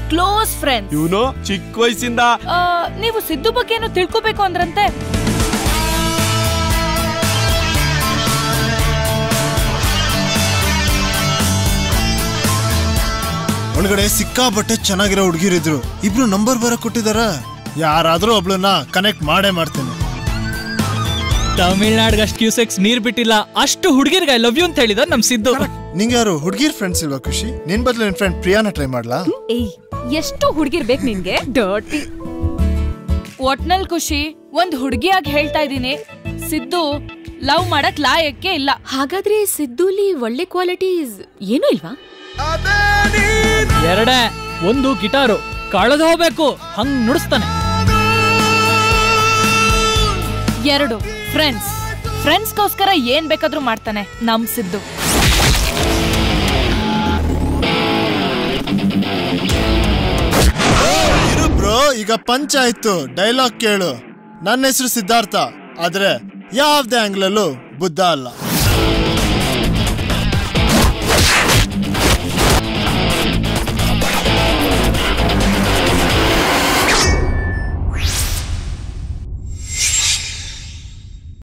close friends ಇವನು ಚಿಕ್ಕ ವಯಸ್ಸಿಂದ ನೀವು ಸಿದ್ದು ಬಗ್ಗೆ ಏನೋ ತಿಳ್ಕೊಬೇಕು ಅಂದ್ರಂತೆ ಒಳಗಡೆ ಸಿಕ್ಕಾಪಟ್ಟೆ ಚೆನ್ನಾಗಿರೋ ಹುಡುಗಿರಿದ್ರು ಇಬ್ರು ನಂಬರ್ ಬರ ಕೊಟ್ಟಿದಾರ ಯಾರಾದ್ರೂ ಒಬ್ಳನ್ನ ಕನೆಕ್ಟ್ ಮಾಡೇ ಮಾಡ್ತೇನೆ ತಮಿಳ್ನಾಡ್ಗೆ ಅಷ್ಟು ಕ್ಯೂಸೆಕ್ಸ್ ನೀರ್ ಬಿಟ್ಟಿಲ್ಲ ಅಷ್ಟು ಹುಡುಗಿರ್ಗೆ ಐ ಲವ್ ಯು ಅಂತ ಹೇಳಿದ ನಮ್ ಸಿದ್ದು ನಿಂಗೆ ಯಾರು ಹುಡುಗಿರ್ ಫ್ರೆಂಡ್ಸ್ ಇಲ್ವಾ ಖುಷಿ ನಿನ್ ಬದಲು ನಿನ್ ಫ್ರೆಂಡ್ ಪ್ರಿಯಾನ ಟ್ರೈ ಮಾಡ್ಲಾ ಏಯ್ ಎಷ್ಟು ಹುಡುಗಿರ್ ಬೇಕು ನಿನ್ಗೆ ಡರ್ಟಿ ಒಟ್ನಲ್ ಖುಷಿ ಒಂದ್ ಹುಡುಗಿಯಾಗಿ ಹೇಳ್ತಾ ಇದೀನಿ ಸಿದ್ದು ಲವ್ ಮಾಡಕ್ ಲಾಯಕ್ಕೆ ಇಲ್ಲ ಹಾಗಾದ್ರೆ ಸಿದ್ದುಲಿ ಒಳ್ಳೆ ಕ್ವಾಲಿಟೀಸ್ ಏನೂ ಇಲ್ವಾ ಎರಡೇ ಒಂದು ಗಿಟಾರು ಕಳೆದು ಹೋಗ್ಬೇಕು ಹಂಗ್ ನುಡಿಸ್ತಾನೆ ಎರಡು ಫ್ರೆಂಡ್ಸ್ ಫ್ರೆಂಡ್ಸ್ಗೋಸ್ಕರ ಏನ್ ಬೇಕಾದ್ರೂ ಮಾಡ್ತಾನೆ ನಮ್ ಸಿದ್ದು ಇರು ಬ್ರೋ ಈಗ ಪಂಚ ಆಯ್ತು ಡೈಲಾಗ್ ಕೇಳು ನನ್ನ ಹೆಸರು ಸಿದ್ಧಾರ್ಥ ಆದ್ರೆ ಯಾವ್ದೇ ಆಂಗ್ಲಲ್ಲೂ ಬುದ್ಧ ಅಲ್ಲ